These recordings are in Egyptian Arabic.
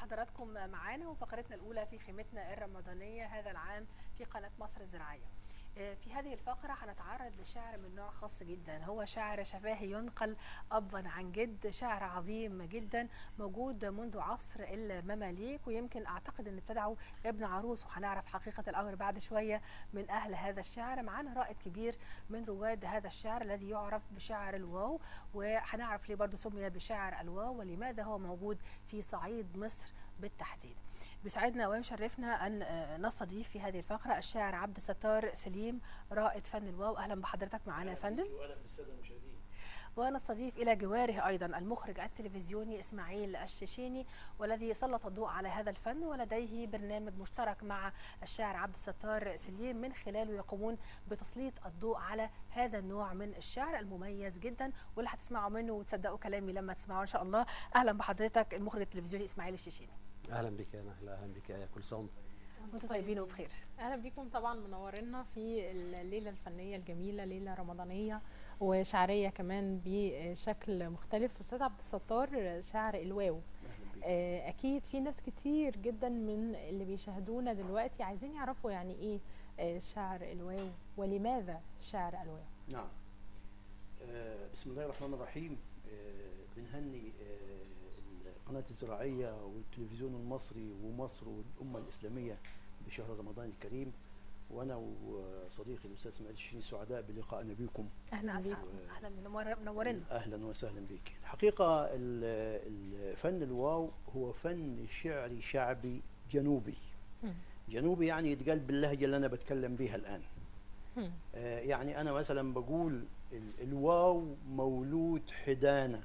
بحضراتكم معانا وفقرتنا الأولى في خيمتنا الرمضانية هذا العام في قناة مصر الزراعية في هذه الفقرة هنتعرض لشعر من نوع خاص جدا هو شعر شفاهي ينقل أبا عن جد شعر عظيم جدا موجود منذ عصر المماليك ويمكن أعتقد أن ابتدعوا ابن عروس وهنعرف حقيقة الأمر بعد شوية من أهل هذا الشعر معنا رائد كبير من رواد هذا الشعر الذي يعرف بشعر الواو وهنعرف ليه برضه سمي بشعر الواو ولماذا هو موجود في صعيد مصر بالتحديد بيسعدنا ويشرفنا ان نستضيف في هذه الفقره الشاعر عبد الستار سليم رائد فن الواو اهلا بحضرتك معنا يا فندم واهلا بالساده المشاهدين ونستضيف الى جواره ايضا المخرج التلفزيوني اسماعيل الشيشيني والذي سلط الضوء على هذا الفن ولديه برنامج مشترك مع الشاعر عبد الستار سليم من خلاله يقومون بتسليط الضوء على هذا النوع من الشعر المميز جدا واللي هتسمعوا منه وتصدقوا كلامي لما تسمعوا ان شاء الله اهلا بحضرتك المخرج التلفزيوني اسماعيل الشيشيني اهلا بك يا نهله اهلا بك يا كل سنه وانتم طيبين وبخير اهلا بكم طبعا منورنا في الليله الفنيه الجميله ليله رمضانيه وشعريه كمان بشكل مختلف استاذ عبد الستار شعر الواو اكيد في ناس كتير جدا من اللي بيشاهدونا دلوقتي عايزين يعرفوا يعني ايه شعر الواو ولماذا شعر الواو نعم آه بسم الله الرحمن الرحيم آه بنهني آه القناة الزراعية والتلفزيون المصري ومصر والأمة الإسلامية بشهر رمضان الكريم وأنا وصديقي الأستاذ إسماعيل الشيشيني سعداء بلقائنا بكم أهلا بكم أهلا منورنا أهلا وسهلا بك الحقيقة الفن الواو هو فن شعري شعبي جنوبي جنوبي يعني يتقال باللهجة اللي أنا بتكلم بها الآن آه يعني أنا مثلا بقول الواو مولود حدانه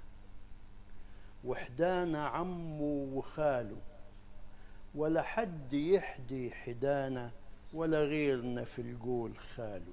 وحدانا عمه وخاله ولا حد يحدي حدانا ولا غيرنا في القول خاله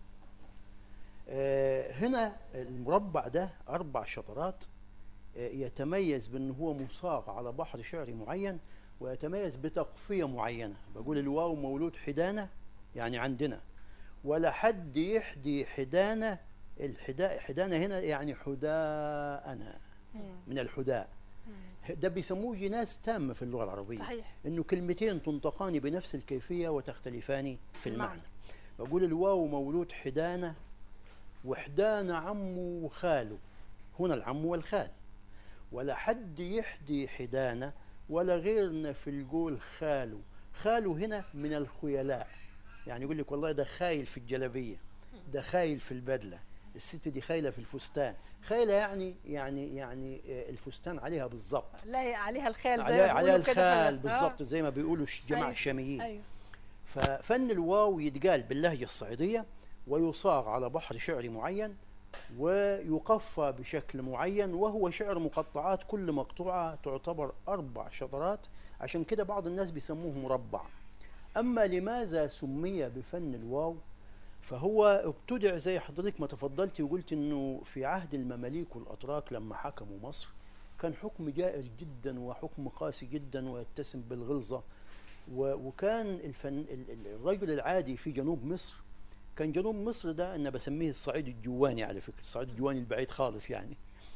آه هنا المربع ده أربع شطرات آه يتميز بأنه هو مصاغ على بحر شعري معين ويتميز بتقفية معينة بقول الواو مولود حدانة يعني عندنا ولا حد يحدي حدانة الحدا حدانة هنا يعني حداءنا من الحداء ده بيسموه جناس تام في اللغه العربيه صحيح انه كلمتين تنطقان بنفس الكيفيه وتختلفان في المعنى بقول الواو مولود حدانه وحدانه عمه وخاله هنا العم والخال ولا حد يحدي حدانه ولا غيرنا في القول خاله خاله هنا من الخيلاء يعني يقول لك والله ده خايل في الجلبيه ده خايل في البدله الست دي خايله في الفستان خايله يعني يعني يعني الفستان عليها بالظبط لا عليها الخال زي عليها, عليها الخال بالظبط زي ما بيقولوا الجماعه أيوة. الشاميين أيوة. ففن الواو يتقال باللهجه الصعيديه ويصاغ على بحر شعري معين ويقفى بشكل معين وهو شعر مقطعات كل مقطوعه تعتبر اربع شطرات عشان كده بعض الناس بيسموه مربع اما لماذا سمي بفن الواو فهو ابتدع زي حضرتك ما تفضلتي وقلت انه في عهد المماليك والاتراك لما حكموا مصر كان حكم جائر جدا وحكم قاسي جدا ويتسم بالغلظه وكان الفن الرجل العادي في جنوب مصر كان جنوب مصر ده انا بسميه الصعيد الجواني على فكره الصعيد الجواني البعيد خالص يعني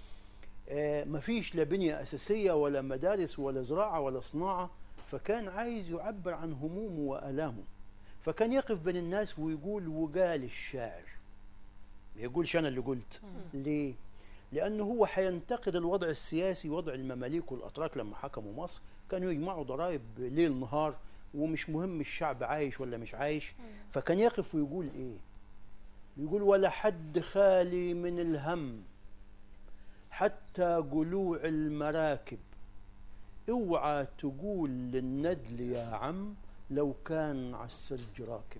آه مفيش لا بنيه اساسيه ولا مدارس ولا زراعه ولا صناعه فكان عايز يعبر عن همومه والامه فكان يقف بين الناس ويقول وقال الشاعر ما يقولش انا اللي قلت ليه لانه هو حينتقد الوضع السياسي وضع المماليك والاتراك لما حكموا مصر كانوا يجمعوا ضرائب ليل نهار ومش مهم الشعب عايش ولا مش عايش فكان يقف ويقول ايه يقول ولا حد خالي من الهم حتى قلوع المراكب اوعى تقول للندل يا عم لو كان على السرج راكب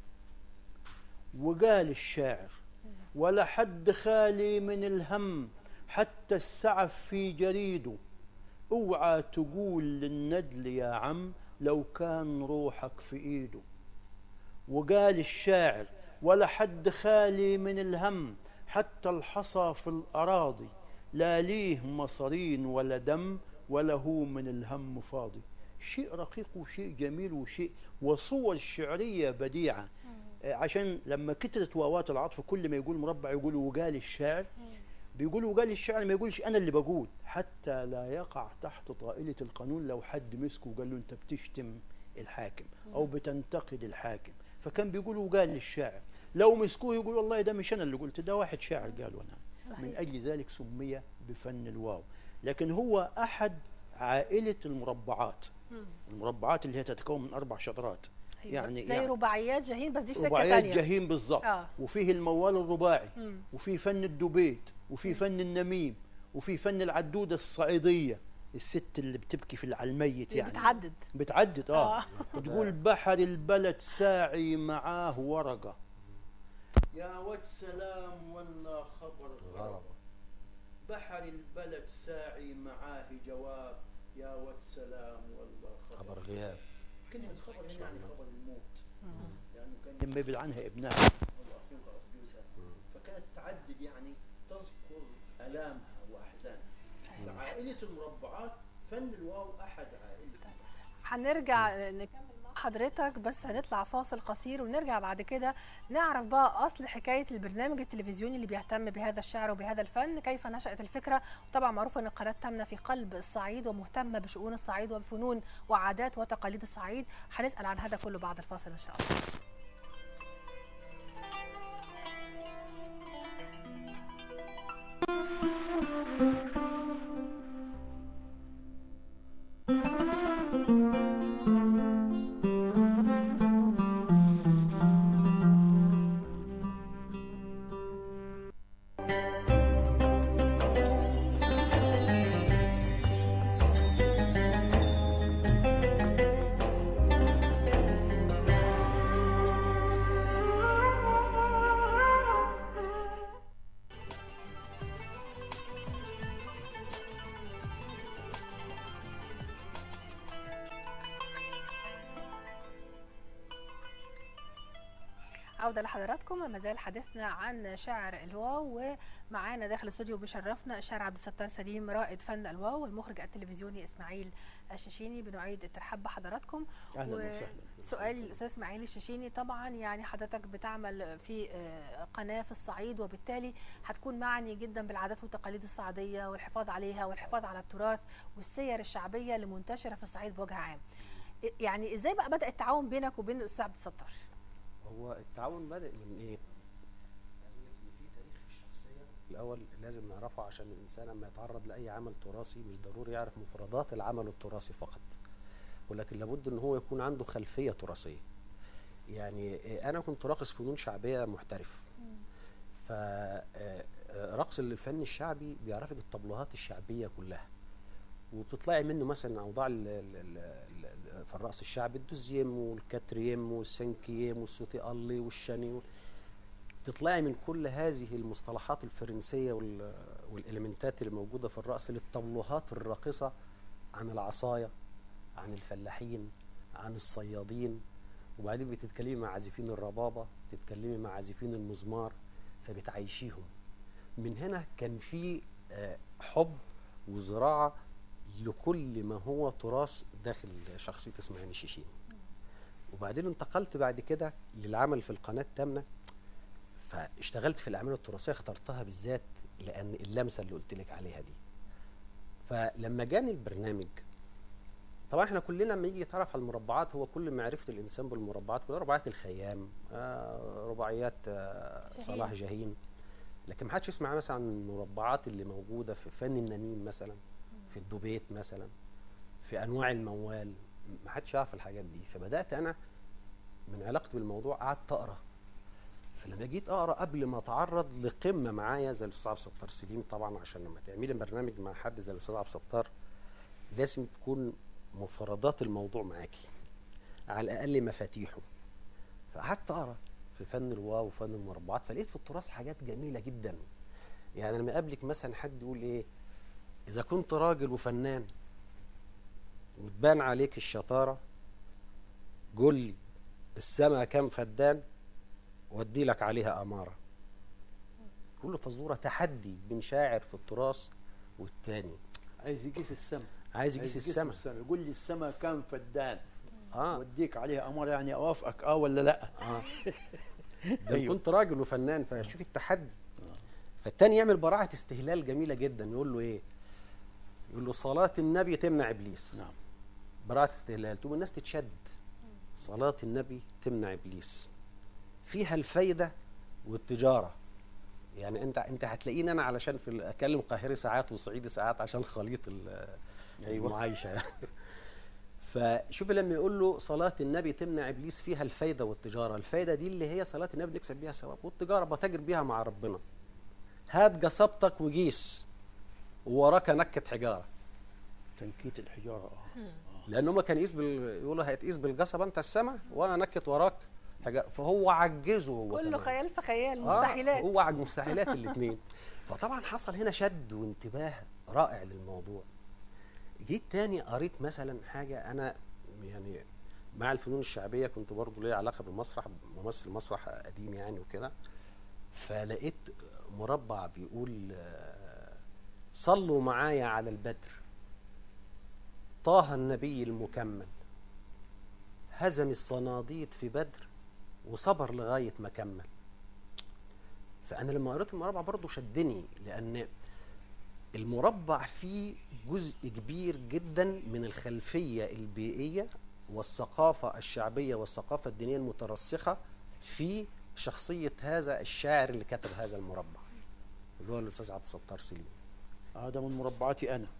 وقال الشاعر ولا حد خالي من الهم حتى السعف في جريده اوعى تقول للندل يا عم لو كان روحك في ايده وقال الشاعر ولا حد خالي من الهم حتى الحصى في الاراضي لا ليه مصرين ولا دم ولا هو من الهم فاضي شيء رقيق وشيء جميل وشيء وصور شعريه بديعه عشان لما كترت واوات العطف كل ما يقول مربع يقول وقال الشاعر بيقول وقال الشاعر ما يقولش انا اللي بقول حتى لا يقع تحت طائله القانون لو حد مسكه وقال له انت بتشتم الحاكم او بتنتقد الحاكم فكان بيقول وقال للشاعر لو مسكوه يقول والله ده مش انا اللي قلت ده واحد شاعر قاله انا صحيح. من اجل ذلك سمي بفن الواو لكن هو احد عائله المربعات مم. المربعات اللي هي تتكون من اربع شطرات أيوة. يعني- زي يعني- رباعيات جاهين بس دي في سكه رباعيات ثانيه جهيم بالضبط اه وفيه الموال الرباعي مم. وفي فن الدبيت وفي فن النميم وفي فن العدودة الصعيدية الست اللي بتبكي في على الميت اللي يعني بتعدد بتعدد اه, آه. وتقول بحر البلد ساعي معاه ورقة يا ود سلام ولا خبر غرب بحر البلد ساعي معاه جواب يا ود سلام ولا خبر خبر غياب كلمة خبر هنا يعني خبر الموت مم. لأنه كان ينبذل عنها ابنها أو أخوها أو جوزها فكانت تعدد يعني تذكر آلامها وأحزانها فعائلة المربعات فن الواو أحد عائلة هنرجع نكمل مع حضرتك بس هنطلع فاصل قصير ونرجع بعد كده نعرف بقى اصل حكايه البرنامج التلفزيوني اللي بيهتم بهذا الشعر وبهذا الفن كيف نشات الفكره وطبعا معروف ان قناه تمنى في قلب الصعيد ومهتمه بشؤون الصعيد وبفنون وعادات وتقاليد الصعيد هنسال عن هذا كله بعد الفاصل ان شاء الله عودة لحضراتكم ما زال حديثنا عن شاعر الواو ومعانا داخل الاستوديو بيشرفنا الشاعر عبد الستار سليم رائد فن الواو والمخرج التلفزيوني اسماعيل الششيني بنعيد الترحاب بحضراتكم أهلا و- وسهلا سؤالي الاستاذ اسماعيل الششيني طبعا يعني حضرتك بتعمل في آه، قناه في الصعيد وبالتالي هتكون معني جدا بالعادات والتقاليد الصعيديه والحفاظ عليها والحفاظ على التراث والسير الشعبيه اللي منتشره في الصعيد بوجه عام يعني ازاي بقى بدا التعاون بينك وبين الاستاذ عبد الستار هو التعاون بادئ من ايه؟ عايز اقول لك ان في تاريخ في الشخصيه الاول لازم نعرفه عشان الانسان لما يتعرض لاي عمل تراثي مش ضروري يعرف مفردات العمل التراثي فقط ولكن لابد ان هو يكون عنده خلفيه تراثيه يعني آه، انا كنت راقص فنون شعبيه محترف فرقص الفن الشعبي بيعرفك الطبلوهات الشعبيه كلها وبتطلعي منه مثلا اوضاع ال- ال- ال- ال- في الرقص الشعبي الدوزيام والكاتريم والسنكيم والسوتي الله والشاني تطلعي من كل هذه المصطلحات الفرنسيه وال- والاليمنتات اللي موجوده في الرقص للطبلوهات الراقصه عن العصايه عن الفلاحين عن الصيادين وبعدين بتتكلمي مع عازفين الربابه تتكلمي مع عازفين المزمار فبتعيشيهم من هنا كان في آه، حب وزراعه لكل ما هو تراث داخل شخصيه اسماعيل الشيشيني وبعدين انتقلت بعد كده للعمل في القناه التامنه فاشتغلت في الاعمال التراثيه اخترتها بالذات لان اللمسه اللي قلت لك عليها دي فلما جاني البرنامج طبعا احنا كلنا لما يجي يتعرف على المربعات هو كل معرفه الانسان بالمربعات كلها رباعيات الخيام آه رباعيات آه شاهين. صلاح جاهين لكن ما حدش يسمع مثلا عن المربعات اللي موجوده في فن النميم مثلا في الدوبيت مثلا في انواع الموال ما حدش يعرف الحاجات دي فبدات انا من علاقتي بالموضوع قعدت اقرا فلما جيت اقرا قبل ما اتعرض لقمه معايا زي الاستاذ عبد الستار سليم طبعا عشان لما تعملي برنامج مع حد زي الاستاذ عبد الستار لازم تكون مفردات الموضوع معاكي على الاقل مفاتيحه فقعدت اقرا في فن الواو وفن المربعات فلقيت في التراث حاجات جميله جدا يعني لما اقابلك مثلا حد يقول ايه اذا كنت راجل وفنان وتبان عليك الشطاره قول لي السما كام فدان وادي لك عليها اماره كل فزوره تحدي بين شاعر في التراث والتاني عايز يقيس السما عايز يقيس السما يقول لي السما كام فدان اه وديك عليها امر يعني اوافقك اه ولا لا اه ده أيوه. كنت راجل وفنان فشوف التحدي فالتاني يعمل براعه استهلال جميله جدا يقول له ايه يقول له صلاه النبي تمنع ابليس نعم براءة استهلال تقوم الناس تتشد صلاة النبي تمنع إبليس فيها الفايدة والتجارة يعني انت انت هتلاقيني انا علشان في ال- اتكلم قاهري ساعات وصعيدي ساعات عشان خليط ال- أيوة. المعايشه يعني فشوف لما يقول له صلاة النبي تمنع ابليس فيها الفايدة والتجارة، الفايدة دي اللي هي صلاة النبي نكسب بيها ثواب، والتجارة بتاجر بيها مع ربنا. هات جصبتك وجيس ووراك نكة حجارة. تنكيت الحجاره اه لان هم كان يقيس بال... يقولوا هتقيس بالجصب انت السما وانا نكت وراك حاجه فهو عجزه هو كله كمان. خيال في خيال آه، مستحيلات هو عج مستحيلات الاثنين فطبعا حصل هنا شد وانتباه رائع للموضوع جيت تاني قريت مثلا حاجه انا يعني مع الفنون الشعبيه كنت برضو ليا علاقه بالمسرح ممثل مسرح قديم يعني وكده فلقيت مربع بيقول آه، صلوا معايا على البدر طه النبي المكمل هزم الصناديد في بدر وصبر لغايه ما كمل فانا لما قريت المربع برضو شدني لان المربع فيه جزء كبير جدا من الخلفيه البيئيه والثقافه الشعبيه والثقافه الدينيه المترسخه في شخصيه هذا الشاعر اللي كتب هذا المربع اللي هو الاستاذ عبد الستار سليم هذا من مربعاتي انا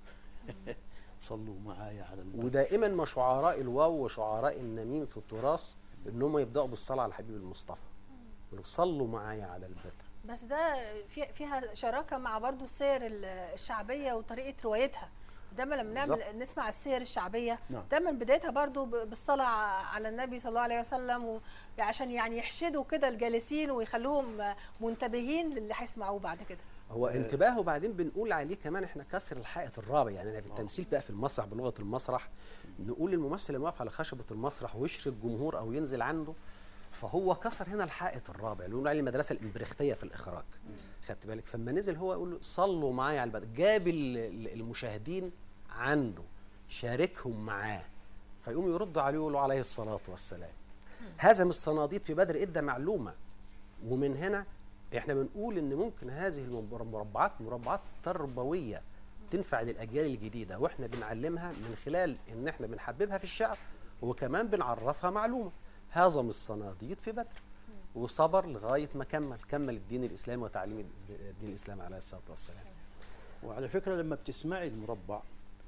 صلوا معايا على النبي ودائما ما شعراء الواو وشعراء النميم في التراث ان هم يبداوا بالصلاه على الحبيب المصطفى يقولوا صلوا معايا على البدر بس ده في فيها شراكه مع برضو السير ال- الشعبيه وطريقه روايتها دايما لما نعمل بالظبط. نسمع السير الشعبيه نعم. دايما بدايتها برضو ب- بالصلاه على النبي صلى الله عليه وسلم و- عشان يعني يحشدوا كده الجالسين ويخلوهم منتبهين للي هيسمعوه بعد كده هو انتباه وبعدين بنقول عليه كمان احنا كسر الحائط الرابع يعني أنا في التمثيل بقى في المسرح بلغه المسرح نقول الممثل اللي واقف على خشبه المسرح ويشرك جمهور او ينزل عنده فهو كسر هنا الحائط الرابع اللي بنقول عليه المدرسه الامبريختيه في الاخراج خدت بالك فلما نزل هو يقول له صلوا معايا على البدر جاب ال- ال- المشاهدين عنده شاركهم معاه فيقوم يردوا عليه يقولوا عليه الصلاه والسلام هزم الصناديد في بدر ادى معلومه ومن هنا احنا بنقول ان ممكن هذه المربعات مربعات تربويه تنفع للاجيال الجديده واحنا بنعلمها من خلال ان احنا بنحببها في الشعر وكمان بنعرفها معلومه هزم الصناديد في بدر وصبر لغايه ما كمل كمل الدين الاسلامي وتعليم الدين الاسلامي عليه الصلاه والسلام وعلى فكره لما بتسمعي المربع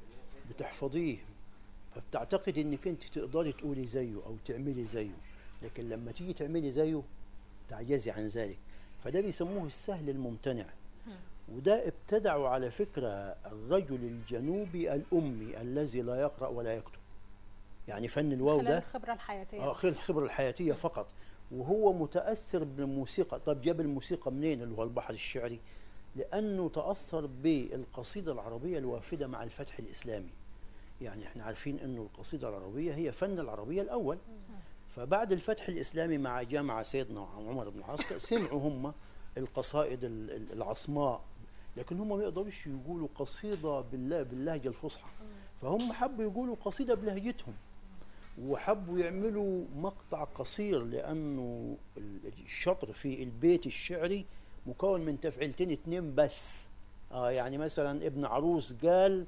بتحفظيه فبتعتقد انك انت تقدري تقولي زيه او تعملي زيه لكن لما تيجي تعملي زيه تعجزي عن ذلك فده بيسموه السهل الممتنع وده ابتدعوا على فكره الرجل الجنوبي الامي الذي لا يقرا ولا يكتب يعني فن الواو خلال ده الخبره الحياتيه اه خير الخبره الحياتيه فقط وهو متاثر بالموسيقى طب جاب الموسيقى منين اللي هو البحر الشعري لانه تاثر بالقصيده العربيه الوافده مع الفتح الاسلامي يعني احنا عارفين انه القصيده العربيه هي فن العربيه الاول فبعد الفتح الاسلامي مع جامعه سيدنا عمر بن العاص سمعوا هم القصائد ال- ال- العصماء لكن هم ما يقدروش يقولوا قصيده بالله باللهجه الفصحى فهم حبوا يقولوا قصيده بلهجتهم وحبوا يعملوا مقطع قصير لانه ال- الشطر في البيت الشعري مكون من تفعيلتين اتنين بس اه يعني مثلا ابن عروس قال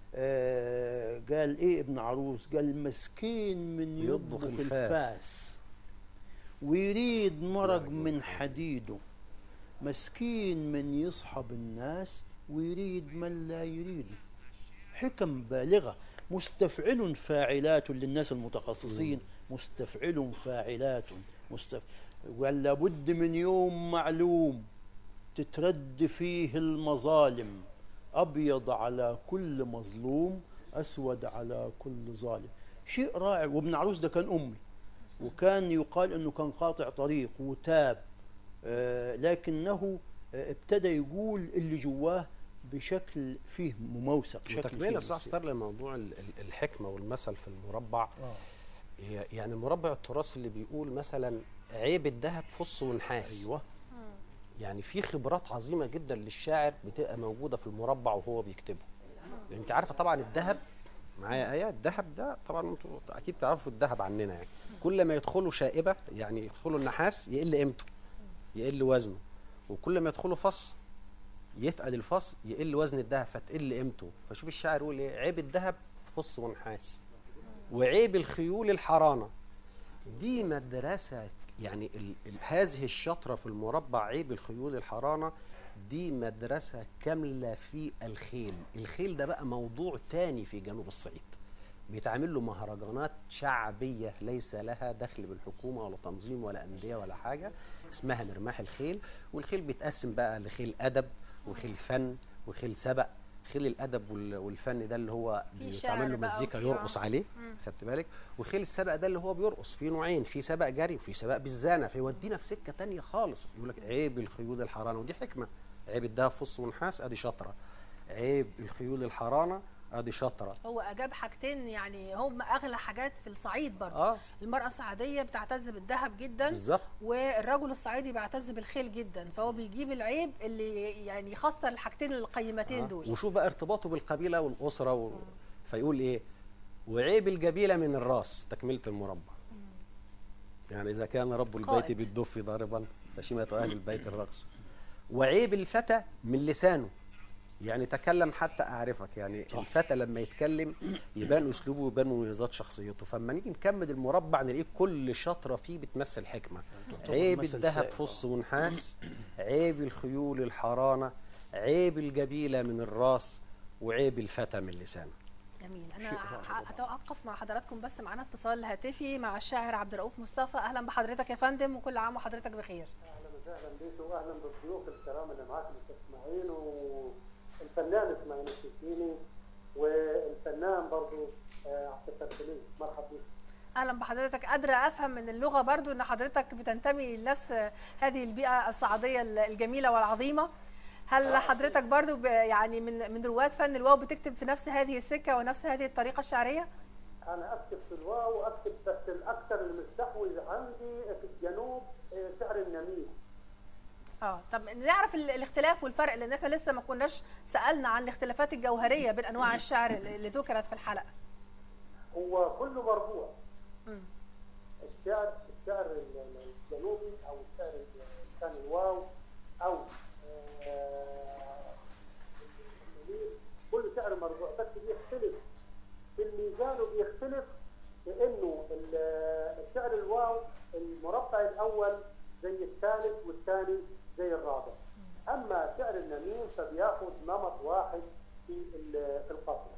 آه قال ايه ابن عروس قال مسكين من يطبخ يطبخ الفاس. الفاس ويريد مرق من حديده مسكين من يصحب الناس ويريد من لا يريده حكم بالغة مستفعل فاعلات للناس المتخصصين مستفعل فاعلات مستف... ولا بد من يوم معلوم تترد فيه المظالم أبيض على كل مظلوم أسود على كل ظالم شيء رائع وابن عروس ده كان أمي وكان يقال أنه كان قاطع طريق وتاب آه لكنه آه ابتدى يقول اللي جواه بشكل فيه مموسق شكل وتكمله فيه استاذ موسيقى. ستار لموضوع ال- ال- الحكمه والمثل في المربع آه. هي- يعني المربع التراثي اللي بيقول مثلا عيب الذهب فص ونحاس ايوه يعني في خبرات عظيمه جدا للشاعر بتبقى موجوده في المربع وهو بيكتبه يعني انت عارفه طبعا الذهب معايا ايه الذهب ده طبعا انتوا اكيد تعرفوا الذهب عننا يعني كل ما يدخلوا شائبه يعني يدخلوا النحاس يقل قيمته يقل وزنه وكل ما يدخلوا فص يتقل الفص يقل وزن الذهب فتقل قيمته فشوف الشاعر يقول ايه عيب الذهب فص ونحاس وعيب الخيول الحرانه دي مدرسه يعني ال ال هذه الشطره في المربع عيب الخيول الحرانه دي مدرسه كامله في الخيل الخيل ده بقى موضوع تاني في جنوب الصعيد بيتعمل له مهرجانات شعبيه ليس لها دخل بالحكومه ولا تنظيم ولا انديه ولا حاجه اسمها مرماح الخيل والخيل بيتقسم بقى لخيل ادب وخيل فن وخيل سبق خيل الادب وال- والفن ده اللي هو في شعر بيتعمل له بقى مزيكا وفي- يرقص عليه خدت بالك وخيل السبق ده اللي هو بيرقص فيه نوعين في سبق جري وفي سبق بالزانه فيودينا في سكه تانية خالص يقول لك عيب الخيول الحرانه ودي حكمه عيب الدهب فص ونحاس ادي شطره عيب الخيول الحرانه ادي شطره هو اجاب حاجتين يعني هم اغلى حاجات في الصعيد برضه اه المراه الصعيديه بتعتز بالذهب جدا بالظبط والرجل الصعيدي بيعتز بالخيل جدا فهو بيجيب العيب اللي يعني يخسر الحاجتين القيمتين آه. دول وشوف بقى ارتباطه بالقبيله والاسره و... فيقول ايه وعيب الجبيله من الراس تكمله المربع يعني اذا كان رب البيت قائد. بالدف ضاربا فشيمة اهل البيت الرقص وعيب الفتى من لسانه يعني تكلم حتى اعرفك يعني الفتى لما يتكلم يبان اسلوبه ويبان مميزات شخصيته فلما نيجي نكمل المربع نلاقيه كل شطره فيه بتمثل حكمه تعتبر عيب مثل الذهب سائق. فص ونحاس عيب الخيول الحرانه عيب الجبيله من الراس وعيب الفتى من لسانه جميل شيء انا رائع ه- هتوقف مع حضراتكم بس معانا اتصال هاتفي مع الشاعر عبد الرؤوف مصطفى اهلا بحضرتك يا فندم وكل عام وحضرتك بخير اهلا وسهلا بيك واهلا بالضيوف الكرام اللي معاك الاستاذ اسماعيل والفنان اسماعيل السيسيني والفنان برضه آه، عبد الفتاح مرحبا بيك اهلا بحضرتك قادره افهم من اللغه برضو ان حضرتك بتنتمي لنفس هذه البيئه الصعيديه الجميله والعظيمه هل حضرتك برضو ب- يعني من من رواد فن الواو بتكتب في نفس هذه السكه ونفس هذه الطريقه الشعريه انا اكتب في الواو واكتب بس الاكثر المستحوذ عندي في الجنوب آه، شعر النميل اه طب نعرف ال- الاختلاف والفرق لان احنا لسه ما كناش سالنا عن الاختلافات الجوهريه بين انواع الشعر اللي ذكرت في الحلقه هو كله مربوع مم. الشعر الشعر ال- ال- الجنوبي او الشعر ال- كان الواو او آه، النميل، كل شعر مربوع بس بيختلف في الميزان وبيختلف في انه ال- الشعر الواو المربع الاول زي الثالث والثاني زي الرابع اما شعر النميل فبياخذ نمط واحد في ال- في القافيه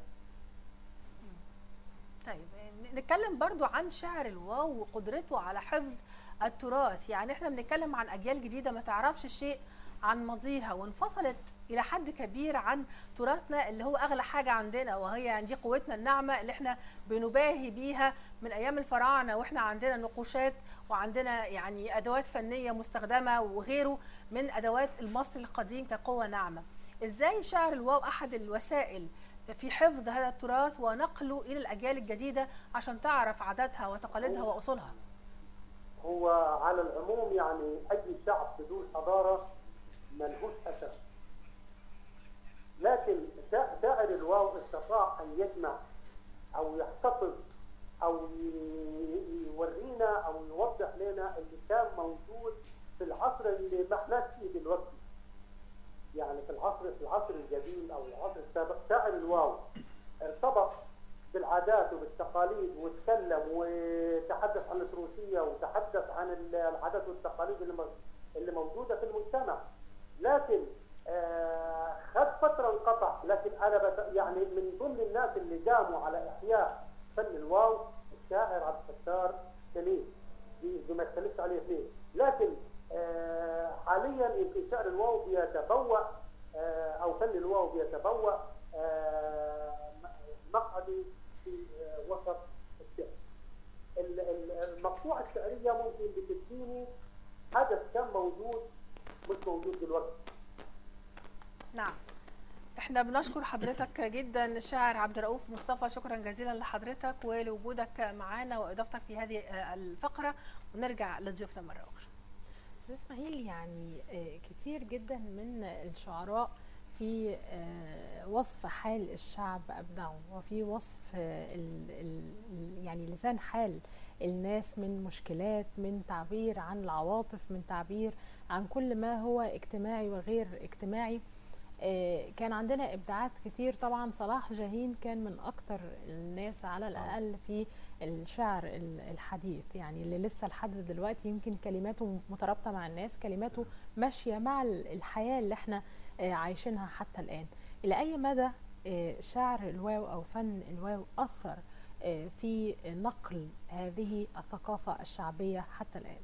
طيب ن- نتكلم برضو عن شعر الواو وقدرته على حفظ التراث يعني احنا بنتكلم عن اجيال جديده ما تعرفش شيء عن ماضيها وانفصلت الى حد كبير عن تراثنا اللي هو اغلى حاجه عندنا وهي يعني دي قوتنا الناعمه اللي احنا بنباهي بيها من ايام الفراعنه واحنا عندنا نقوشات وعندنا يعني ادوات فنيه مستخدمه وغيره من ادوات المصري القديم كقوه ناعمه ازاي شعر الواو احد الوسائل في حفظ هذا التراث ونقله الى الاجيال الجديده عشان تعرف عاداتها وتقاليدها واصولها هو على العموم يعني اي شعب بدون حضاره ملهوش اثر لكن شا- شاعر الواو استطاع ان يجمع او يحتفظ او ي- يورينا او يوضح لنا اللي كان موجود في العصر اللي ما احناش فيه دلوقتي يعني في العصر في العصر الجديد او العصر السابق شاعر الواو ارتبط بالعادات وبالتقاليد وتكلم وتحدث عن التروسيه وتحدث عن ال- العادات والتقاليد اللي مو- اللي موجوده في المجتمع لكن آه، خد فتره انقطع لكن انا بت- يعني من ضمن الناس اللي قاموا على احياء فن الواو الشاعر عبد الستار سليم دي دي ما يختلفش عليه اثنين لكن آه، حاليا يمكن شعر الواو بيتبوأ آه، او فن الواو بيتبوأ آه، مقعدي في آه، وسط الشعر ال- ال- المقطوعه الشعريه ممكن بتديني حدث كان موجود مش موجود دلوقتي نعم احنا بنشكر حضرتك جدا الشاعر عبد الرؤوف مصطفى شكرا جزيلا لحضرتك ولوجودك معانا واضافتك في هذه آه، الفقره ونرجع لضيوفنا مره اخرى استاذ اسماعيل يعني آه، كتير جدا من الشعراء في آه، وصف حال الشعب ابدعوا وفي وصف آه، ال- ال- ال- يعني لسان حال الناس من مشكلات من تعبير عن العواطف من تعبير عن كل ما هو اجتماعي وغير اجتماعي آه، كان عندنا ابداعات كتير طبعا صلاح جاهين كان من اكتر الناس على الاقل في الشعر ال- الحديث يعني اللي لسه لحد دلوقتي يمكن كلماته مترابطه مع الناس كلماته ماشيه مع ال- الحياه اللي احنا آه، عايشينها حتى الان الى اي مدى آه، شعر الواو او فن الواو اثر آه، في نقل هذه الثقافه الشعبيه حتى الان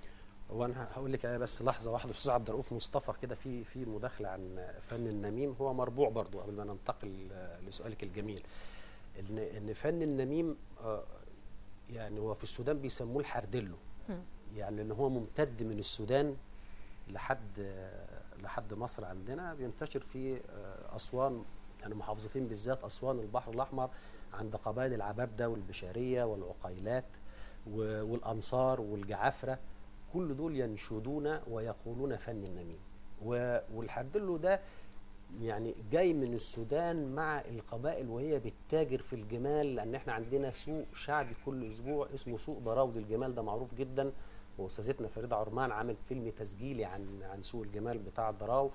هو انا هقول لك بس لحظه واحده استاذ عبد الرؤوف مصطفى كده في في مداخله عن فن النميم هو مربوع برضو قبل ما ننتقل آه، لسؤالك الجميل ان ان فن النميم آه، يعني هو في السودان بيسموه الحردلو هم. يعني ان هو ممتد من السودان لحد آه، لحد مصر عندنا بينتشر في آه، اسوان يعني محافظتين بالذات اسوان البحر الاحمر عند قبائل العبابده والبشاريه والعقيلات و- والانصار والجعافره كل دول ينشدون ويقولون فن النميم و- والحردلو ده يعني جاي من السودان مع القبائل وهي بتتاجر في الجمال لان احنا عندنا سوق شعبي كل اسبوع اسمه سوق ضراود الجمال ده معروف جدا واستاذتنا فريده عرمان عملت فيلم تسجيلي عن عن سوق الجمال بتاع الضراو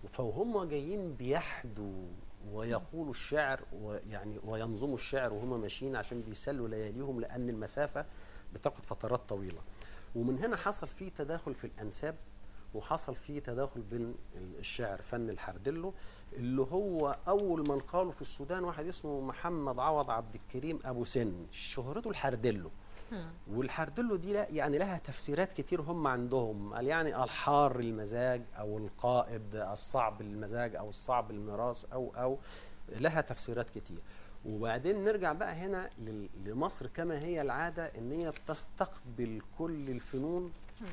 فهم جايين بيحدوا ويقولوا الشعر ويعني وينظموا الشعر وهم ماشيين عشان بيسلوا لياليهم لان المسافه بتاخد فترات طويله ومن هنا حصل فيه تداخل في الانساب وحصل فيه تداخل بين الشعر فن الحردلو اللي هو اول من قالوا في السودان واحد اسمه محمد عوض عبد الكريم ابو سن شهرته الحردلو والحردلو دي لا يعني لها تفسيرات كتير هم عندهم قال يعني الحار المزاج او القائد الصعب المزاج او الصعب الميراث او او لها تفسيرات كتير وبعدين نرجع بقى هنا لل- لمصر كما هي العاده ان هي بتستقبل كل الفنون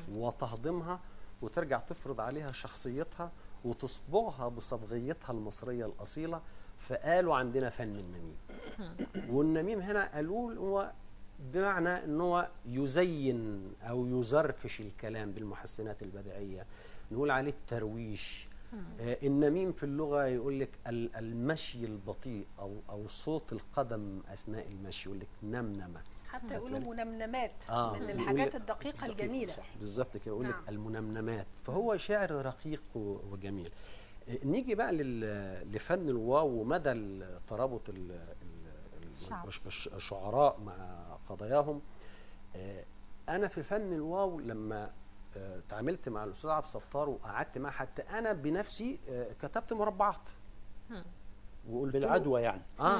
وتهضمها وترجع تفرض عليها شخصيتها وتصبغها بصبغيتها المصريه الاصيله فقالوا عندنا فن النميم والنميم هنا قالوا هو بمعنى ان هو يزين او يزركش الكلام بالمحسنات البديعيه نقول عليه الترويش آه النميم في اللغه يقول لك ال- المشي البطيء او او صوت القدم اثناء المشي يقول لك نمنمه حتى يقولوا منمنمات آه. من يقول الحاجات لك- الدقيقه الجميله صح بالظبط كده يقول لك نعم. المنمنمات فهو شعر رقيق و- وجميل آه، نيجي بقى لل- لفن الواو ومدى ال- ترابط ال- ال- الشعب. الش- الش- الشعراء مع قضاياهم آه، انا في فن الواو لما آه، تعاملت مع الاستاذ عبد الستار وقعدت معاه حتى انا بنفسي آه، كتبت مربعات وقلت له- بالعدوى يعني اه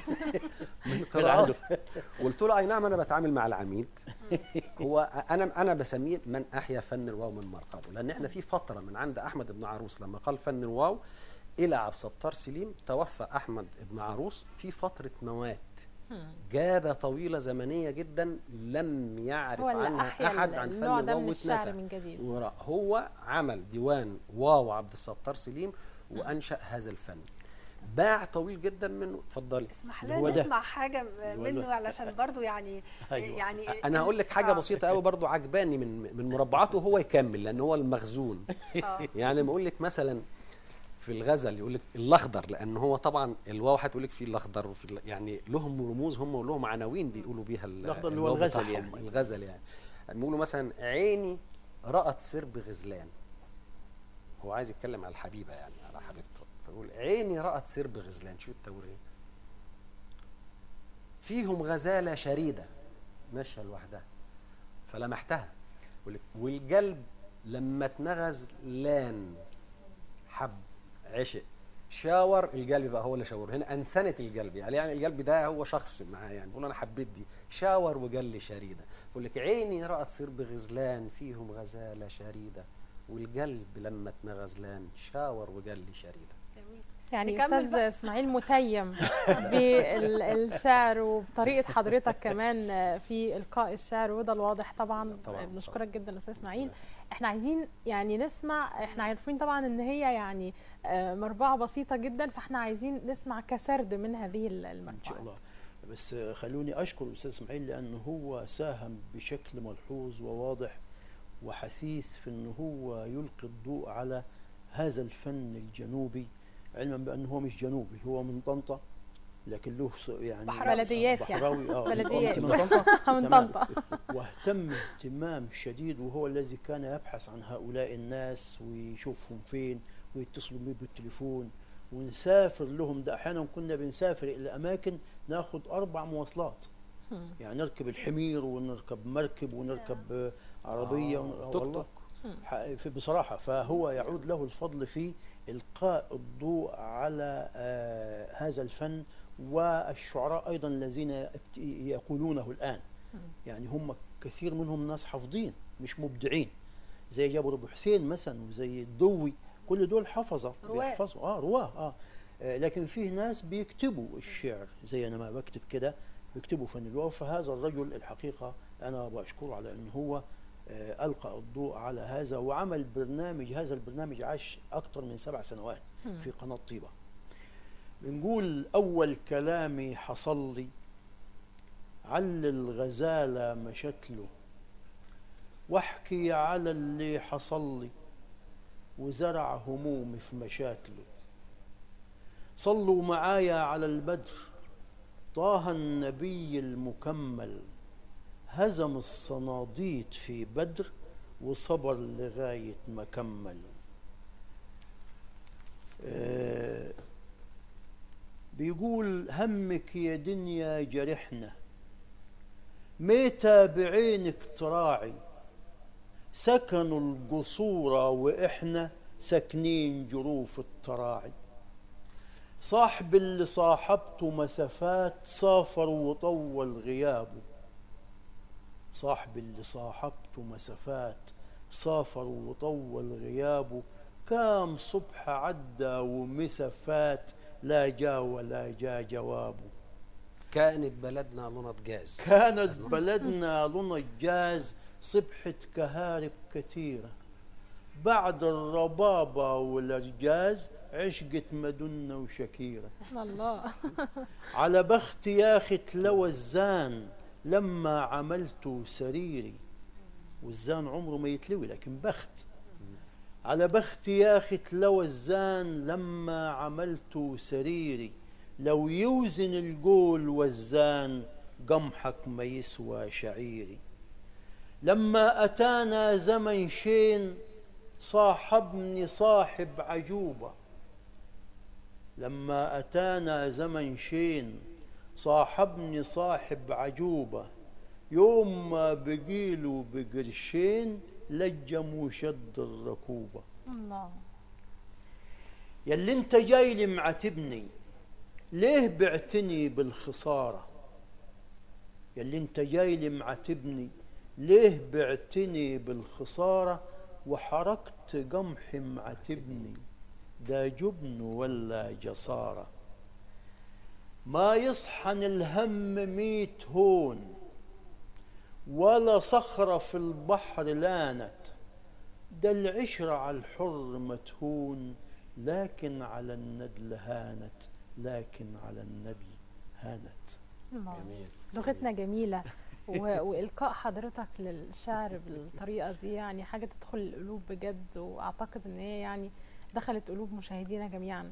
من قراءات قلت له اي نعم انا بتعامل مع العميد هو انا انا بسميه من احيا فن الواو من مرقده لان احنا في فتره من عند احمد بن عروس لما قال فن الواو الى عبد الستار سليم توفى احمد بن عروس في فتره موات جابه طويله زمنيه جدا لم يعرف هو اللي عنها احيا احد عن النوع فن ده الواو من الشعر واتنسى من جديد وراء هو عمل ديوان واو عبد الستار سليم وانشا هذا الفن باع طويل جدا منه اتفضلي اسمح هو لنا ده. نسمع حاجه منه ده. علشان برضو يعني أيوة. يعني انا هقول لك حاجه آه. بسيطه قوي برضو عجباني من من مربعاته وهو يكمل لان هو المخزون آه. يعني بقول لك مثلا في الغزل يقول لك الاخضر لان هو طبعا الواو هتقول لك في الاخضر وفي ال- يعني لهم رموز هم ولهم عناوين بيقولوا بيها ال- الأخضر اللي هو الواو الغزل بتاعهم، يعني. الغزل يعني بيقولوا مثلا عيني رأت سرب غزلان هو عايز يتكلم على الحبيبه يعني على حبيبته فيقول عيني رأت سرب غزلان شو التوريه فيهم غزاله شريده ماشيه لوحدها فلمحتها يقول لك والقلب لما اتنغز لان حب عشق شاور القلب بقى هو اللي شاور هنا انسنت القلب يعني يعني القلب ده هو شخص معاه يعني بيقول انا حبيت دي شاور وقال لي شريده يقول لك عيني رأت سرب غزلان فيهم غزاله شريده والقلب لما اتنغزلان شاور وقال لي شريده يعني نكمل استاذ بقى. اسماعيل متيم بالشعر وبطريقه حضرتك كمان في القاء الشعر وده الواضح طبعا طبعاً، بنشكرك جدا استاذ اسماعيل احنا عايزين يعني نسمع احنا عارفين طبعا ان هي يعني آه، مربعه بسيطه جدا فاحنا عايزين نسمع كسرد من هذه المربعه ان شاء الله بس خلوني اشكر الاستاذ اسماعيل لانه هو ساهم بشكل ملحوظ وواضح وحثيث في انه هو يلقي الضوء على هذا الفن الجنوبي علما بانه هو مش جنوبي هو من طنطا لكن له ص- يعني بحراوي. بلديات يعني. بحراوي اه بلديات. أنت من طنطا من تمام. طنطا واهتم اهتمام شديد وهو الذي كان يبحث عن هؤلاء الناس ويشوفهم فين ويتصلوا بي بالتليفون ونسافر لهم ده احيانا كنا بنسافر الى اماكن ناخد اربع مواصلات مم. يعني نركب الحمير ونركب مركب ونركب آه، عربيه آه، ون- توك والله. توك ح- في- بصراحه فهو يعود له الفضل في القاء الضوء على آه، هذا الفن والشعراء ايضا الذين يبت- يقولونه الان يعني هم كثير منهم ناس حافظين مش مبدعين زي جابر ابو حسين مثلا وزي الدوي كل دول حفظه رواة. بيحفظوا اه رواه آه. اه لكن فيه ناس بيكتبوا الشعر زي انا ما بكتب كده بيكتبوا فن الواو فهذا الرجل الحقيقه انا بشكره على ان هو آه، القى الضوء على هذا وعمل برنامج هذا البرنامج عاش اكثر من سبع سنوات في قناه طيبه بنقول اول كلامي حصل لي عل الغزاله مشت له واحكي على اللي حصل لي وزرع همومي في مشاكله صلوا معايا على البدر طه النبي المكمل هزم الصناديد في بدر وصبر لغاية ما كمل آه بيقول همك يا دنيا جرحنا ميتة بعينك تراعي سكنوا القصور وإحنا ساكنين جروف التراعي صاحب اللي صاحبته مسافات سافر وطول غيابه صاحب اللي صاحبته مسافات سافر وطول غيابه كام صبح عدى ومسافات لا جا ولا جا جوابه كانت بلدنا لونة جاز كانت بلدنا لنا الجاز صبحة كهارب كثيرة بعد الربابة والأرجاز عشقت مدنة وشكيرة الله على بخت يا أخي تلوى الزان لما عملت سريري والزان عمره ما يتلوي لكن بخت على بخت يا أخي تلوى الزان لما عملت سريري لو يوزن القول والزان قمحك ما يسوى شعيري لما أتانا زمن شين صاحبني صاحب عجوبة لما أتانا زمن شين صاحبني صاحب عجوبة يوم ما بقيله بقرشين لجم وشد الركوبة الله ياللي انت جاي لي معاتبني ليه بعتني بالخسارة ياللي انت جاي لي معاتبني ليه بعتني بالخسارة وحركت قمحي معاتبني ده جبن ولا جسارة ما يصحن الهم ميت هون ولا صخرة في البحر لانت ده العشرة على الحر متهون لكن على الندل هانت لكن على الندل هانت الله جميل لغتنا جميلة و- وإلقاء حضرتك للشعر بالطريقة دي يعني حاجة تدخل القلوب بجد وأعتقد إن هي يعني دخلت قلوب مشاهدينا جميعا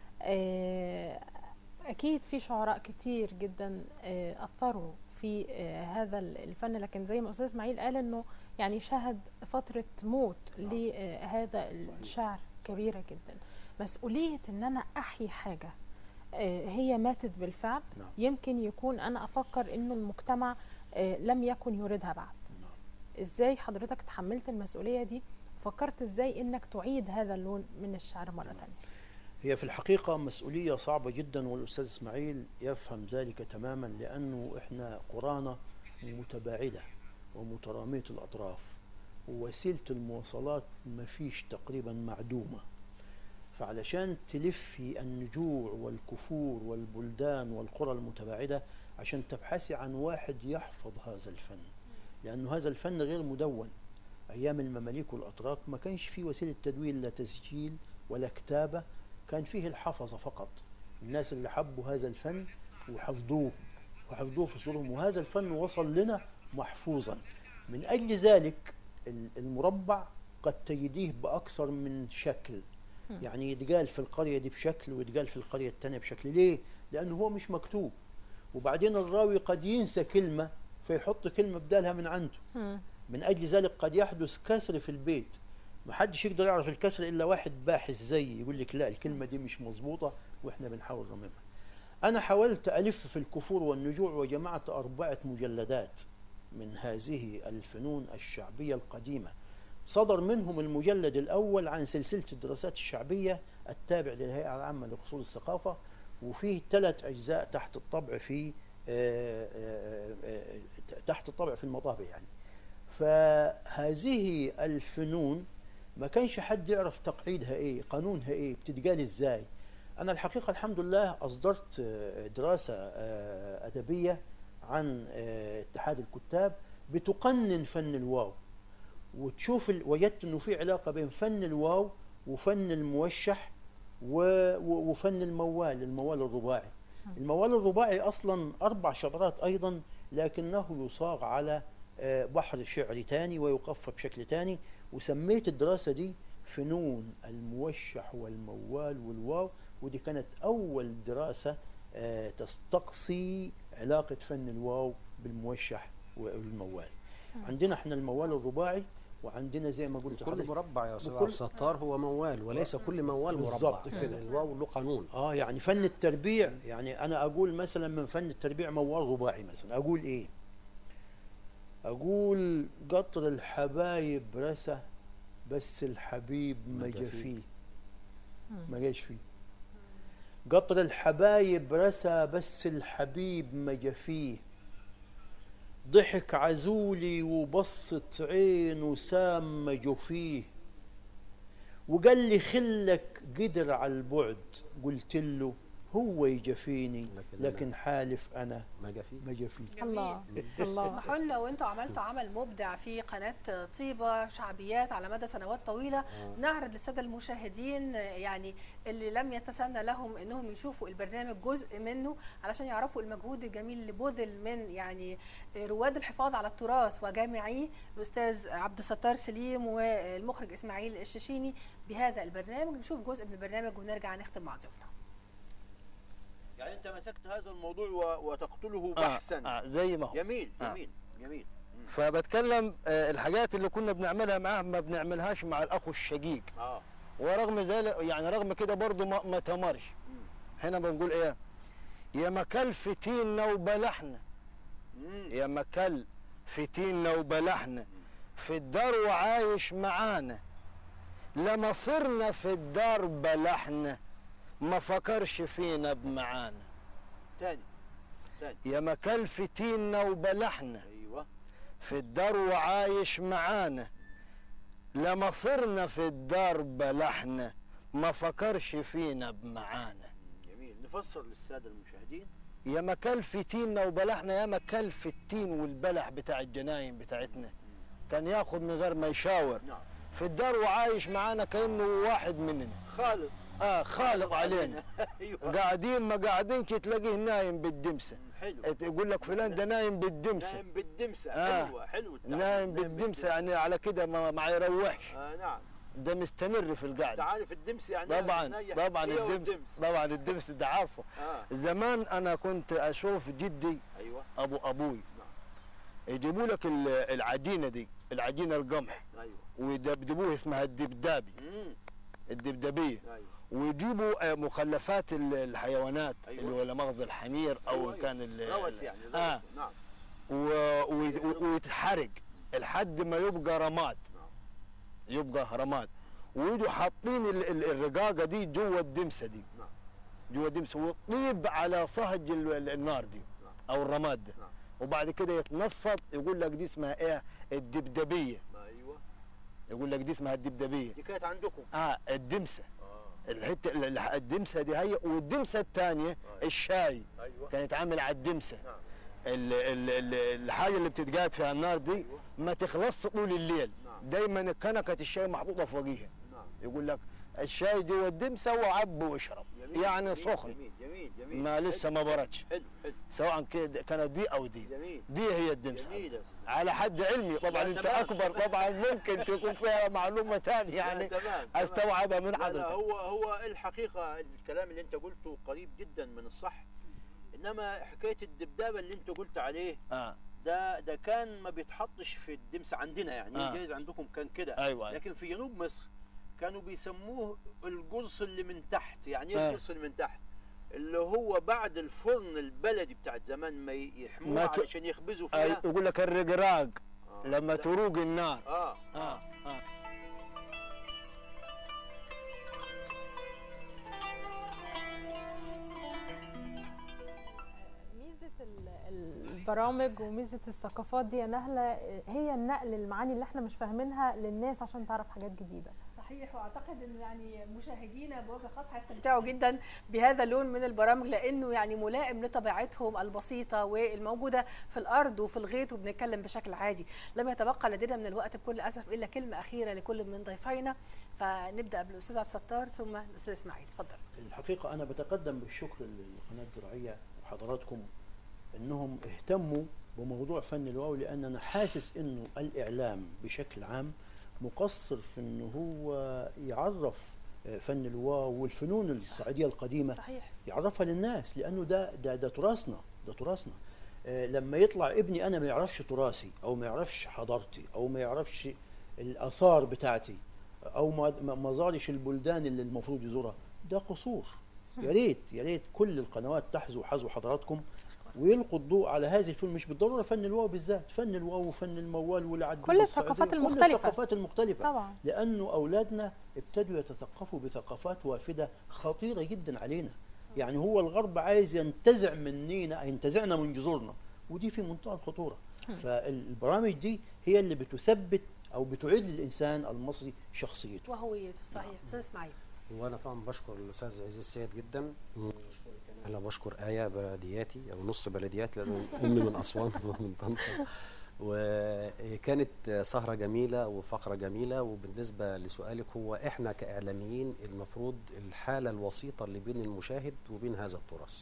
آه، أكيد في شعراء كتير جدا آه، أثروا في آه، هذا الفن لكن زي ما أستاذ إسماعيل قال إنه يعني شهد فترة موت لهذا الشعر كبيرة جدا مسؤولية إن أنا أحيي حاجة آه، هي ماتت بالفعل نعم. يمكن يكون انا افكر انه المجتمع آه، لم يكن يريدها بعد نعم. ازاي حضرتك تحملت المسؤوليه دي وفكرت ازاي انك تعيد هذا اللون من الشعر مره ثانيه هي في الحقيقة مسؤولية صعبة جدا والأستاذ إسماعيل يفهم ذلك تماما لأنه إحنا قرانا متباعدة ومترامية الأطراف ووسيلة المواصلات ما فيش تقريبا معدومة فعلشان تلفي النجوع والكفور والبلدان والقرى المتباعدة عشان تبحثي عن واحد يحفظ هذا الفن لأنه هذا الفن غير مدون أيام المماليك والأتراك ما كانش فيه وسيلة تدوين لا تسجيل ولا كتابة كان فيه الحفظة فقط الناس اللي حبوا هذا الفن وحفظوه وحفظوه في صدورهم وهذا الفن وصل لنا محفوظا من أجل ذلك ال- المربع قد تجديه بأكثر من شكل يعني يتقال في القرية دي بشكل ويتقال في القرية التانية بشكل ليه؟ لأنه هو مش مكتوب وبعدين الراوي قد ينسى كلمة فيحط كلمة بدالها من عنده مم. من أجل ذلك قد يحدث كسر في البيت ما حدش يقدر يعرف الكسر الا واحد باحث زي يقول لك لا الكلمه دي مش مظبوطه واحنا بنحاول نرممها انا حاولت الف في الكفور والنجوع وجمعت اربعه مجلدات من هذه الفنون الشعبيه القديمه صدر منهم المجلد الاول عن سلسله الدراسات الشعبيه التابع للهيئه العامه لاصول الثقافه وفيه ثلاث اجزاء تحت الطبع في آه، آه، آه، تحت الطبع في المطابع يعني فهذه الفنون ما كانش حد يعرف تقعيدها ايه قانونها ايه بتتقال ازاي انا الحقيقه الحمد لله اصدرت آه، دراسه آه، ادبيه عن آه، اتحاد الكتاب بتقنن فن الواو وتشوف ال- وجدت انه في علاقه بين فن الواو وفن الموشح و- و- وفن الموال الموال الرباعي الموال الرباعي اصلا اربع شطرات ايضا لكنه يصاغ على آه، بحر شعري تاني ويقفى بشكل تاني وسميت الدراسه دي فنون الموشح والموال والواو ودي كانت اول دراسه آه، تستقصي علاقه فن الواو بالموشح والموال عندنا احنا الموال الرباعي وعندنا زي ما قلت كل لحضرتك مربع يا استاذ وكل- عبد الستار هو موال وليس كل موال مربع بالظبط كده. الواو له قانون اه يعني فن التربيع يعني انا اقول مثلا من فن التربيع موال رباعي مثلا اقول ايه اقول قطر الحبايب رسى بس الحبيب ما ما جا جا فيه. فيه ما جاش فيه قطر الحبايب رسى بس الحبيب ما جا فيه ضحك عزولي وبصت عينه سام جفيه وقال لي خلك قدر على البعد قلت له هو يجفيني لكن لكن حالف انا ما جا فيه ما جفيه الله الله اسمحوا لنا لو انتوا عملتوا عمل مبدع في قناه طيبه شعبيات على مدى سنوات طويله نعرض للساده المشاهدين يعني اللي لم يتسنى لهم انهم يشوفوا البرنامج جزء منه علشان يعرفوا المجهود الجميل اللي بذل من يعني رواد الحفاظ على التراث وجامعيه الاستاذ عبد الستار سليم والمخرج اسماعيل الششيني بهذا البرنامج نشوف جزء من البرنامج ونرجع نختم مع ضيوفنا يعني انت مسكت هذا الموضوع و- وتقتله آه بحثا آه زي ما هو جميل آه. جميل جميل مم. فبتكلم آه الحاجات اللي كنا بنعملها معاه ما بنعملهاش مع الاخ الشقيق اه ورغم ذلك يعني رغم كده برضه ما, ما تمرش مم. هنا بنقول ايه يا مكل فتينا وبلحنا مم. يا مكل فتينا وبلحنا في الدار وعايش معانا لما صرنا في الدار بلحنا ما فكرش فينا بمعانا تاني تاني يا مكل فتينا وبلحنا ايوه في الدار وعايش معانا لما صرنا في الدار بلحنا ما فكرش فينا بمعانا مم. جميل نفسر للساده المشاهدين يا مكل فتينا وبلحنا يا مكل في التين والبلح بتاع الجناين بتاعتنا كان ياخد من غير ما يشاور نعم في الدار وعايش معانا كانه واحد مننا خالد اه خالق علينا ايوه قاعدين ما قاعدينش تلاقيه نايم بالدمسه مم. حلو يقول لك فلان ده نايم بالدمسه نايم بالدمسه آه. حلوه حلو التعبير. نايم بالدمسه يعني على كده ما, ما يروحش آه نعم ده مستمر في انت القعده عارف الدمس يعني إيه؟ طبعا نيح طبعا هي الدمس والدمس. طبعا الدمس ده عارفه اه زمان انا كنت اشوف جدي ايوه ابو ابوي يجيبوا لك ال- العجينه دي العجينه القمح ايوه ويدبدبوها اسمها الدبدابي مم. الدبدبيه ايوه ويجيبوا آه، مخلفات ال- الحيوانات أيوة. اللي هو لا مؤاخذة الحمير او أيوة، إن كان ال- روث يعني روث. اه نعم و- وي- ويتحرق لحد ما يبقى رماد نعم. يبقى رماد ويجوا حاطين ال- ال- الرقاقه دي جوه الدمسه دي نعم. جوه الدمسه وتطيب على صهج ال- ال- النار دي نعم. او الرماد ده نعم. وبعد كده يتنفض يقول لك دي اسمها ايه الدبدبيه ايوه يقول لك دي اسمها الدبدبيه دي كانت عندكم اه الدمسه اه الحته ال- ال- الدمسه دي هي والدمسه الثانيه أيوة. الشاي ايوه كانت عامل على الدمسه نعم ال ال ال الحاجه اللي بتتقاد فيها النار دي أيوة. ما تخلصش طول الليل نعم. دايما كنكه الشاي محطوطه فوقيها نعم يقول لك الشاي جوا الدمسه وعب واشرب جميل يعني جميل سخن جميل جميل جميل ما لسه ما بردش حلو حلو سواء كده كانت دي او دي جميل دي هي الدمسه جميل يا أستاذ. على حد علمي طبعا لا، انت تمام. اكبر طبعا ممكن تكون فيها معلومه ثانيه لا، يعني تمام تمام. استوعبها من لا لا حضرتك هو هو الحقيقه الكلام اللي انت قلته قريب جدا من الصح انما حكايه الدبدابه اللي انت قلت عليه اه ده ده كان ما بيتحطش في الدمس عندنا يعني آه. جايز عندكم كان كده ايوه أيوة. لكن في جنوب مصر كانوا بيسموه الجرس اللي من تحت يعني ايه آه. الجرس اللي من تحت اللي هو بعد الفرن البلدي بتاعت زمان ما يحموه ما ت- علشان يخبزوا أي- فيها يقول لك الرقراق آه. لما لا. تروق النار اه اه اه ميزه ال- البرامج وميزه الثقافات دي يا نهله هي النقل المعاني اللي احنا مش فاهمينها للناس عشان تعرف حاجات جديده صحيح واعتقد انه يعني مشاهدينا بوجه خاص هيستمتعوا جدا بهذا اللون من البرامج لانه يعني ملائم لطبيعتهم البسيطه والموجوده في الارض وفي الغيط وبنتكلم بشكل عادي لم يتبقى لدينا من الوقت بكل اسف الا كلمه اخيره لكل من ضيفينا فنبدا بالاستاذ عبد الستار ثم الاستاذ اسماعيل اتفضل الحقيقة أنا بتقدم بالشكر للقناة الزراعية وحضراتكم أنهم اهتموا بموضوع فن الواو لأن أنا حاسس أنه الإعلام بشكل عام مقصر في أنه هو يعرف فن الواو والفنون الصعيدية القديمة صحيح يعرفها للناس لانه ده ده ده تراثنا ده تراثنا آه، لما يطلع ابني انا ما يعرفش تراثي او ما يعرفش حضارتي او ما يعرفش الاثار بتاعتي او ما ما- ما زارش البلدان اللي المفروض يزورها ده قصور يا ريت يا ريت كل القنوات تحذو حذو حضراتكم ويلقوا الضوء على هذه الفيلم مش بالضروره فن الواو بالذات فن الواو وفن الموال والعد كل الثقافات كل المختلفة. الثقافات المختلفه طبعا لانه اولادنا ابتدوا يتثقفوا بثقافات وافده خطيره جدا علينا يعني هو الغرب عايز ينتزع مننا ينتزعنا من جذورنا ودي في منتهى الخطوره فالبرامج دي هي اللي بتثبت او بتعيد للانسان المصري شخصيته وهويته صحيح استاذ اسماعيل وانا طبعا بشكر الاستاذ عزيز السيد جدا انا بشكر ايه بلدياتي او نص بلديات لان امي من اسوان ومن طنطا وكانت سهرة جميلة وفقرة جميلة وبالنسبة لسؤالك هو احنا كإعلاميين المفروض الحالة الوسيطة اللي بين المشاهد وبين هذا التراث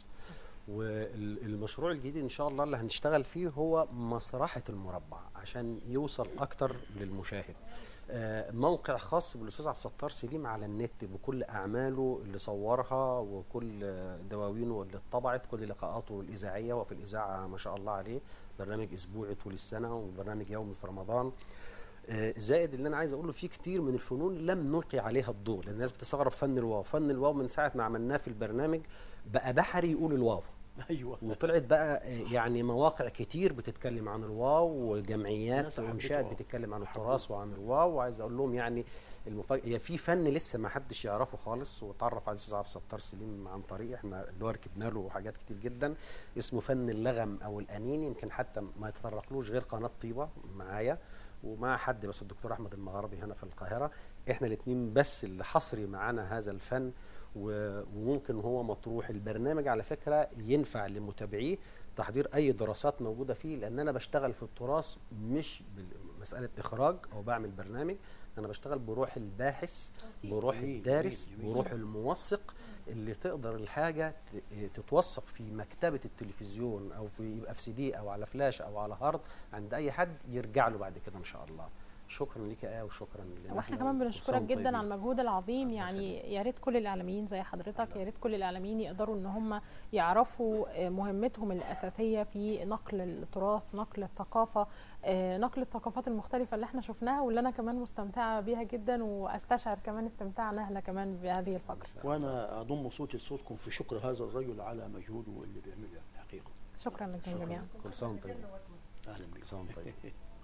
والمشروع الجديد ان شاء الله اللي هنشتغل فيه هو مسرحة المربع عشان يوصل اكتر للمشاهد آه، موقع خاص بالاستاذ عبد الستار سليم على النت بكل اعماله اللي صورها وكل آه، دواوينه اللي اتطبعت كل لقاءاته الاذاعيه وفي الاذاعه ما شاء الله عليه برنامج اسبوعي طول السنه وبرنامج يومي في رمضان آه، زائد اللي انا عايز اقوله في كتير من الفنون لم نلقي عليها الضوء لان الناس بتستغرب فن الواو فن الواو من ساعه ما عملناه في البرنامج بقى بحري يقول الواو ايوه وطلعت بقى آه، يعني مواقع كتير بتتكلم عن الواو وجمعيات الناس وانشاءات حبته. بتتكلم عن التراث وعن الواو وعايز اقول لهم يعني المفاجأة هي في فن لسه ما حدش يعرفه خالص واتعرف على الاستاذ عبد الستار سليم عن طريق احنا اللي هو ركبنا له حاجات كتير جدا اسمه فن اللغم او الانين يمكن حتى ما يتطرقلوش غير قناه طيبه معايا ومع حد بس الدكتور احمد المغربي هنا في القاهره احنا الاثنين بس اللي حصري معانا هذا الفن و- وممكن هو مطروح البرنامج على فكره ينفع لمتابعيه تحضير اي دراسات موجوده فيه لان انا بشتغل في التراث مش بمساله اخراج او بعمل برنامج انا بشتغل بروح الباحث بروح جميل، الدارس جميل، جميل. بروح الموثق اللي تقدر الحاجه ت- تتوثق في مكتبه التلفزيون او في يبقى في سي دي او على فلاش او على هارد عند اي حد يرجع له بعد كده ان شاء الله شكرا ليك يا ايه وشكرا لنا واحنا كمان بنشكرك جدا على المجهود العظيم يعني يا ريت كل الاعلاميين زي حضرتك يا ريت كل الاعلاميين يقدروا ان هم يعرفوا آه، مهمتهم الاساسيه في نقل التراث نقل الثقافه آه، نقل الثقافات المختلفه اللي احنا شفناها واللي انا كمان مستمتعه بيها جدا واستشعر كمان استمتاع نهله كمان بهذه الفقره وانا اضم صوتي لصوتكم في شكر هذا الرجل على مجهوده اللي بيعمله الحقيقه شكرا لكم جميعا كل سنه وانت طيب اهلا بك كل سنه وانت طيب